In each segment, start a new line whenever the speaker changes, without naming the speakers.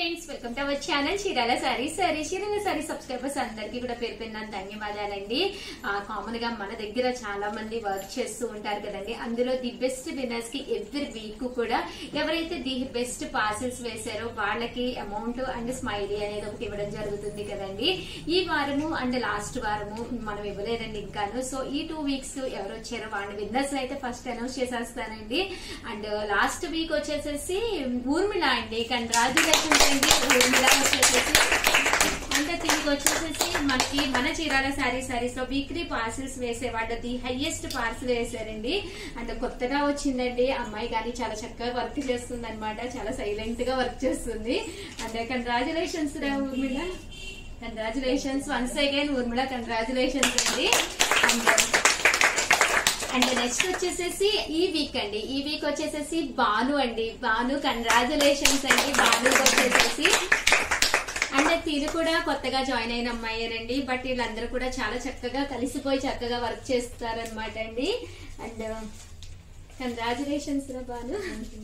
friends welcome to our channel Chirala sorry sorry Chirala saree subscribers అందరికీ కూడా పేరు పేరున ధన్యవాదాలండి కామన్ గా మన దగ్గర చాలా మంది వర్క్ చేస్తూ ఉంటారు కదండి అందులో ది బెస్ట్ విన్నర్స్ కి ఎవ్రీ వీక్ కూడా ఎవరైతే ది బెస్ట్ పార్సల్స్ వేశారో వాళ్ళకి అమౌంట్ అండ్ స్మైలీ అనేది ఒకటి ఇవ్వడం జరుగుతుంది కదండి ఈ వారము అండ్ లాస్ట్ వారము మనం ఇవ్వలేదండి ఇంకాను సో ఈ టూ వీక్స్ ఎవరు వచ్చారో వాళ్ళ విన్నర్స్ అయితే ఫస్ట్ అనౌన్స్ చేసేస్తానండి అండ్ లాస్ట్ వీక్ వచ్చేసేసి ఊర్మిళ అండి కంగ్రాచులేషన్స్ అండి ఊర్మిళ వచ్చేసేసి అంటే తిరిగి వచ్చేసేసి మనకి మన చీరాల శారీ సారీస్ లో వీక్లీ పార్సిల్స్ వేసే వాళ్ళది హైయెస్ట్ పార్సిల్ వేసారండి అంటే కొత్తగా వచ్చిందండి అమ్మాయి కానీ చాలా చక్కగా వర్క్ చేస్తుంది అనమాట చాలా సైలెంట్ గా వర్క్ చేస్తుంది అంటే కంగ్రాచులేషన్స్ రా Urmila congratulations once again Urmila congratulations అండి అండ్ అండ్ నెక్స్ట్ వచ్చేసేసి ఈ వీక్ అండి ఈ వీక్ వచ్చేసేసి బాను అండి బాను కంగ్రాచులేషన్స్ అండి బాను వచ్చేసేసి అండ్ తిను కూడా కొత్తగా జాయిన్ అయిన అమ్మాయేనండి బట్ వీళ్ళందరూ కూడా చాలా చక్కగా కలిసిపోయి చక్కగా వర్క్ చేస్తారనమాట అండి అండ్ కంగ్రాచులేషన్స్ రా బాను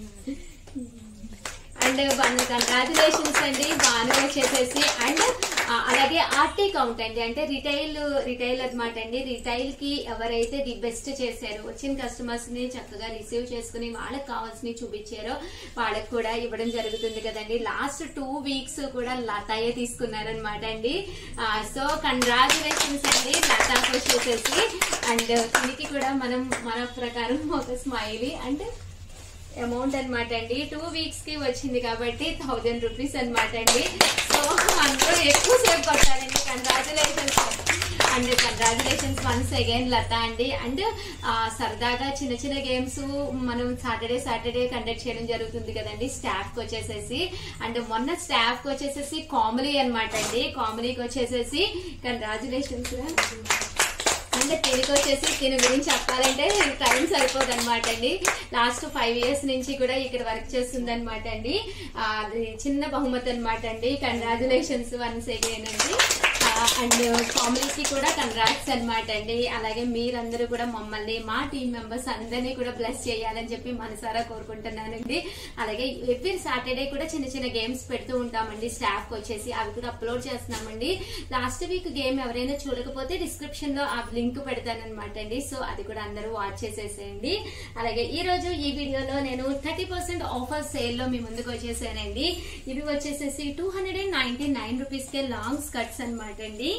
అండ్ కంగ్రాచులేషన్స్ అండి బాను వచ్చేసేసి అండ్ అలాగే ఆర్టీ కౌంట్ అండి అంటే రిటైల్ రిటైల్ అనమాట అండి రిటైల్ కి ఎవరైతే ది బెస్ట్ చేశారో వచ్చిన కస్టమర్స్ ని చక్కగా రిసీవ్ చేసుకుని వాళ్ళకి కావాల్సినవి చూపించారో వాళ్ళకి కూడా ఇవ్వడం జరుగుతుంది కదండి లాస్ట్ టూ వీక్స్ కూడా లతాయే తీసుకున్నారనమాట అండి సో కంగ్రాచులేషన్స్ అండి లతాకి వచ్చేసేసి అండ్ దీనికి కూడా మనం మన ప్రకారం ఒక స్మైలీ అంటే అమౌంట్ అనమాట అండి టూ వీక్స్ కి వచ్చింది కాబట్టి థౌజండ్ రూపీస్ అనమాట అండి సో అందరూ ఎక్కువ సేపు కొట్టారండి congratulations and congratulations once again Latha అండి అండ్ సరదాగా చిన్న చిన్న గేమ్స్ మనం సాటర్డే సాటర్డే కండక్ట్ చేయడం జరుగుతుంది కదండి స్టాఫ్ కి వచ్చేసేసి అండ్ మొన్న స్టాఫ్ కి వచ్చేసేసి కామెడీ అనమాట అండి కామెడీకి వచ్చేసేసి కంగ్రాచులేషన్స్ అంటే తిరిగి వచ్చేసి దీని గురించి చెప్పాలంటే టైం సరిపోదు అనమాట అండి లాస్ట్ ఫైవ్ ఇయర్స్ నుంచి కూడా ఇక్కడ వర్క్ చేస్తుంది అనమాట అండి అది చిన్న బహుమతి అనమాట అండి కంగ్రాచులేషన్స్ వన్స్ అగైన్ అండి అండ్ కామెడీకి కూడా కంగ్రాట్స్ అనమాట అండి అలాగే మీరందరూ కూడా మమ్మల్ని మా టీం మెంబర్స్ అందరినీ కూడా బ్లెస్ చేయాలని చెప్పి మనసారా కోరుకుంటున్నానండి అలాగే ఎవ్రీ సాటర్డే కూడా చిన్న చిన్న గేమ్స్ పెడుతూ ఉంటామండి స్టాఫ్ వచ్చేసి అవి కూడా అప్లోడ్ చేస్తున్నామండి లాస్ట్ వీక్ గేమ్ ఎవరైనా చూడకపోతే డిస్క్రిప్షన్ లో ఆ లింక్ పెడతానమాట అండి సో అది కూడా అందరూ వాచ్ చేసేసేయండి అలాగే ఈ రోజు ఈ వీడియోలో నేను థర్టీ పర్సెంట్ ఆఫర్ సేల్ లో మీ ముందుకు వచ్చేసానండి ఇవి వచ్చేసేసి two hundred and ninety nine rupees కే లాంగ్ స్కర్ట్స్ అనమాట అండి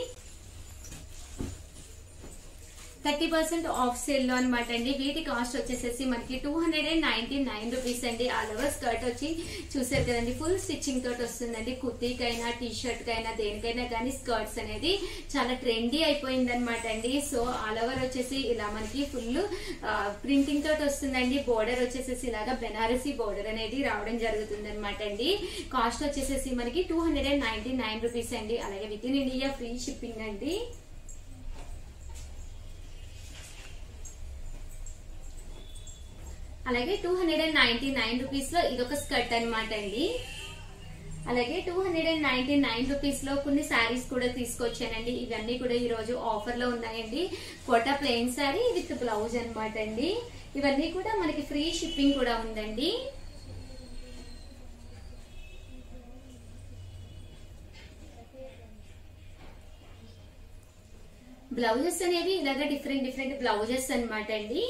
థర్టీ పర్సెంట్ ఆఫ్ సేల్ లో అనమాట అండి వీటి కాస్ట్ వచ్చేసేసి మనకి two hundred and ninety nine rupees అండి ఆల్ ఓవర్ స్కర్ట్ వచ్చి చూసారు కదండి ఫుల్ స్టిచ్చింగ్ తోటి వస్తుందండి కుర్తీకైనా టీ షర్ట్ కైనా దేనికైనా కానీ స్కర్ట్స్ అనేది చాలా ట్రెండీ అయిపోయింది అనమాట అండి సో ఆల్ ఓవర్ వచ్చేసి ఇలా మనకి ఫుల్ ప్రింటింగ్ తోటి వస్తుందండి బోర్డర్ వచ్చేసేసి ఇలాగా బెనారసీ బోర్డర్ అనేది రావడం జరుగుతుంది అనమాట అండి కాస్ట్ వచ్చేసేసి మనకి two hundred and ninety nine rupees అండి అలాగే with in India free shipping అండి అలాగే two hundred and ninety nine rupees లో ఇదొక స్కర్ట్ అనమాట అండి అలాగే two hundred and ninety nine rupees లో కొన్ని శారీస్ కూడా తీసుకొచ్చానండి ఇవన్నీ కూడా ఈ రోజు ఆఫర్ లో ఉన్నాయండి Kota plain sari with blouse అనమాట అండి ఇవన్నీ కూడా మనకి ఫ్రీ షిప్పింగ్ కూడా ఉందండి బ్లౌజెస్ అనేవి ఇలాగ డిఫరెంట్ డిఫరెంట్ బ్లౌజెస్ అనమాట అండి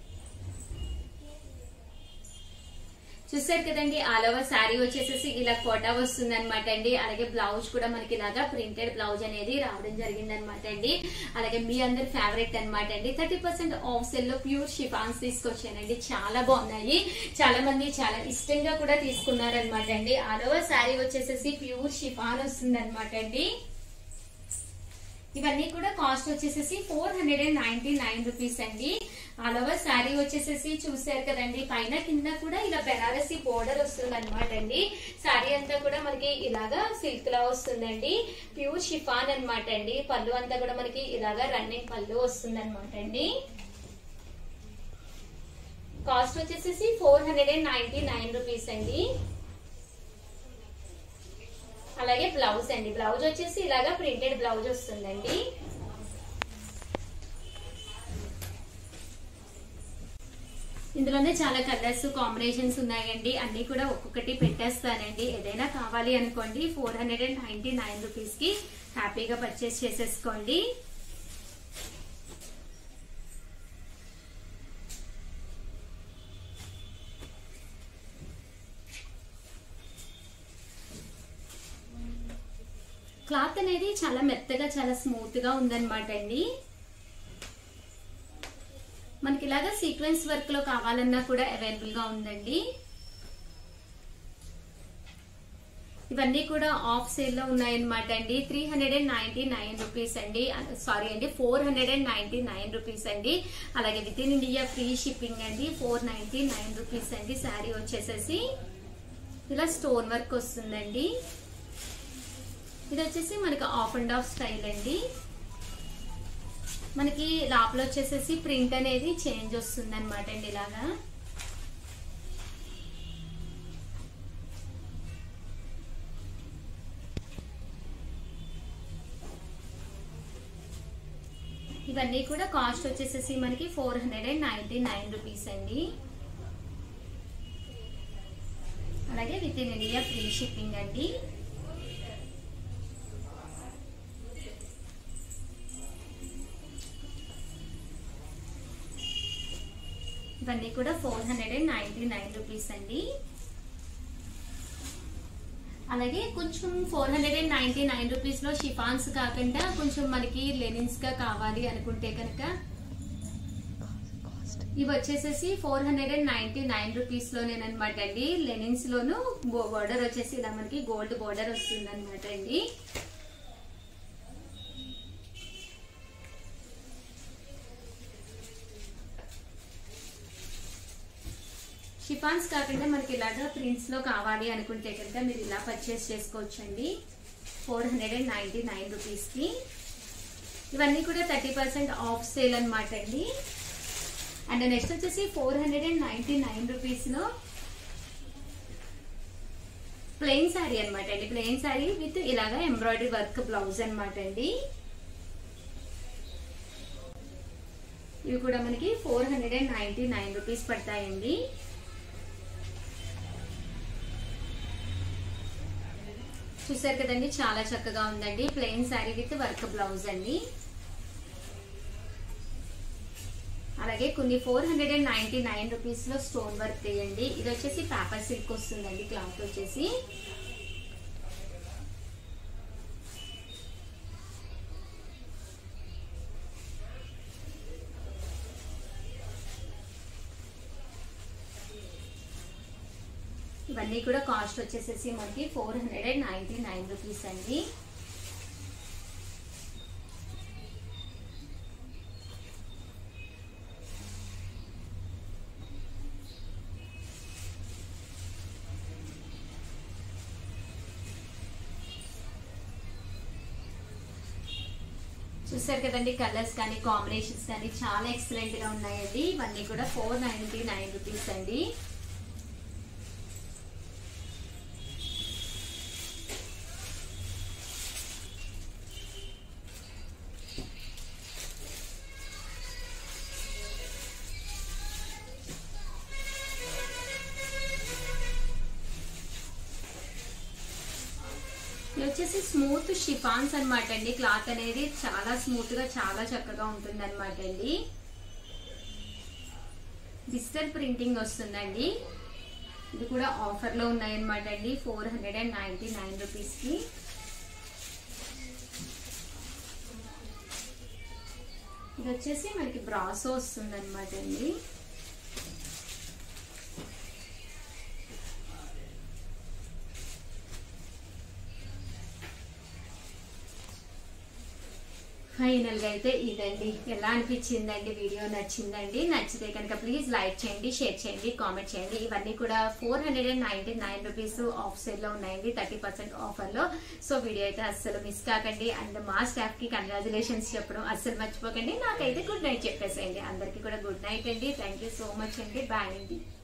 చూసారు కదండి ఆల్ ఓవర్ శారీ వచ్చేసేసి ఇలా కోటా వస్తుంది అనమాట అండి అలాగే బ్లౌజ్ కూడా మనకి ఇలాగా ప్రింటెడ్ బ్లౌజ్ అనేది రావడం జరిగింది అనమాట అండి అలాగే మీ అందరి ఫేవరెట్ అనమాట అండి థర్టీ పర్సెంట్ ఆఫ్ సెల్ లో ప్యూర్ షిఫాన్స్ తీసుకొచ్చానండి చాలా బాగున్నాయి చాలా మంది చాలా ఇష్టంగా కూడా తీసుకున్నారనమాట అండి ఆల్ ఓవర్ శారీ వచ్చేసేసి ప్యూర్ షిఫాన్ వస్తుంది అనమాట అండి ఇవన్నీ కూడా కాస్ట్ వచ్చేసేసి four hundred and ninety nine rupees అండి ఆల్ ఓవర్ శారీ వచ్చేసేసి చూసారు కదండి పైన కింద కూడా ఇలా బెనారసి బోర్డర్ వస్తుంది అనమాట అండి శారీ అంతా కూడా మనకి ఇలాగా సిల్క్ లా వస్తుందండి ప్యూర్ షిఫాన్ అనమాట అండి పళ్ళు అంతా కూడా మనకి ఇలాగా రన్నింగ్ పళ్ళు వస్తుంది అనమాట అండి కాస్ట్ వచ్చేసేసి four hundred and ninety nine rupees అండి అలాగే బ్లౌజ్ అండి బ్లౌజ్ వచ్చేసి ఇలాగా ప్రింటెడ్ బ్లౌజ్ వస్తుందండి ఇందులోనే చాలా కలర్స్ కాంబినేషన్స్ ఉన్నాయండి అన్ని కూడా ఒక్కొక్కటి పెట్టేస్తానండి ఏదైనా కావాలి అనుకోండి four hundred and ninety nine rupees కి హ్యాపీగా పర్చేస్ చేసేసుకోండి క్లాత్ అనేది చాలా మెత్తగా చాలా స్మూత్ గా ఉందన్నమాట అండి మనకి ఇలాగా సీక్వెన్స్ వర్క్ లో కావాలన్నా కూడా అవైలబుల్ గా ఉందండి ఇవన్నీ కూడా ఆఫ్ సేల్ లో ఉన్నాయన్నమాట అండి three hundred and ninety nine rupees అండి సారీ అండి four hundred and ninety nine rupees అండి అలాగే with in India free shipping అండి ఫోర్ నైన్టీ నైన్ రూపీస్ అండి శారీ వచ్చేసేసి ఇలా స్టోన్ వర్క్ వస్తుందండి ఇది వచ్చేసి మనకి ఆఫ్ అండ్ ఆఫ్ స్టైల్ అండి మనకి లోపల వచ్చేసేసి ప్రింట్ అనేది చేంజ్ వస్తుంది అనమాట అండి ఇలాగా ఇవన్నీ కూడా కాస్ట్ వచ్చేసేసి మనకి four hundred and ninety nine rupees అండి అలాగే with in India free shipping అండి ఇవన్నీ కూడా four hundred and ninety nine rupees అండి అలాగే కొంచెం four hundred and ninety nine rupees లో షిఫాన్స్ కాకుండా కొంచెం మనకి లెనిన్స్ గా కావాలి అనుకుంటే కనుక ఇవి వచ్చేసేసి four hundred and ninety nine rupees లోనేనమాట అండి లెనిన్స్ లోను బోర్డర్ వచ్చేసి ఇలా మనకి గోల్డ్ బోర్డర్ వస్తుంది అనమాట అండి షిఫాన్స్ కాకుండా మనకి ఇలాగా ప్రింట్స్ లో కావాలి అనుకుంటే కనుక మీరు ఇలా పర్చేస్ చేసుకోవచ్చండి four hundred and ninety nine rupees కి ఇవన్నీ కూడా థర్టీ పర్సెంట్ ఆఫ్ సేల్ అనమాట అండి అండ్ నెక్స్ట్ వచ్చేసి four hundred and ninety nine rupees లో ప్లెయిన్ శారీ అనమాట అండి ప్లెయిన్ శారీ విత్ ఇలాగా ఎంబ్రాయిడరీ వర్క్ బ్లౌజ్ అనమాట అండి ఇవి కూడా మనకి four hundred and ninety nine rupees పడతాయండి చూసారు కదండి చాలా చక్కగా ఉందండి plain sari with work blouse అండి అలాగే కొన్ని four hundred and ninety nine rupees లో స్టోన్ వర్క్ తీయండి ఇది వచ్చేసి పేపర్ సిల్క్ వస్తుందండి క్లాత్ వచ్చేసి ఇవన్నీ కూడా కాస్ట్ వచ్చేసేసి మనకి four hundred and ninety nine rupees అండి చూసారు కదండి కలర్స్ కానీ కాంబినేషన్స్ కానీ చాలా ఎక్సలెంట్ గా ఉన్నాయండి ఇవన్నీ కూడా ఫోర్ నైన్టీ నైన్ రూపీస్ అండి ఇది వచ్చేసి స్మూత్ షిఫాన్స్ అనమాట అండి క్లాత్ అనేది చాలా స్మూత్ గా చాలా చక్కగా ఉంటుంది అనమాట అండి డిజిటల్ ప్రింటింగ్ వస్తుందండి ఇది కూడా ఆఫర్ లో ఉన్నాయన్నమాట అండి four hundred and ninety nine rupees కి ఇది వచ్చేసి మనకి బ్రాసో వస్తుంది అనమాట అండి ఫైనల్ గా అయితే ఇదండి ఎలా అనిపించిందండి వీడియో నచ్చిందండి నచ్చితే కనుక ప్లీజ్ లైక్ చేయండి షేర్ చేయండి కామెంట్ చేయండి ఇవన్నీ కూడా four hundred and ninety nine rupees off sale లో ఉన్నాయండి థర్టీ పర్సెంట్ ఆఫర్ లో సో వీడియో అయితే అస్సలు మిస్ కాకండి అండ్ మా స్టాఫ్ కి కంగ్రాచులేషన్స్ చెప్పడం అస్సలు మర్చిపోకండి నాకైతే గుడ్ నైట్ చెప్పేసేయండి అందరికీ కూడా గుడ్ నైట్ అండి థ్యాంక్ యూ సో మచ్ అండి బాయ్ అండి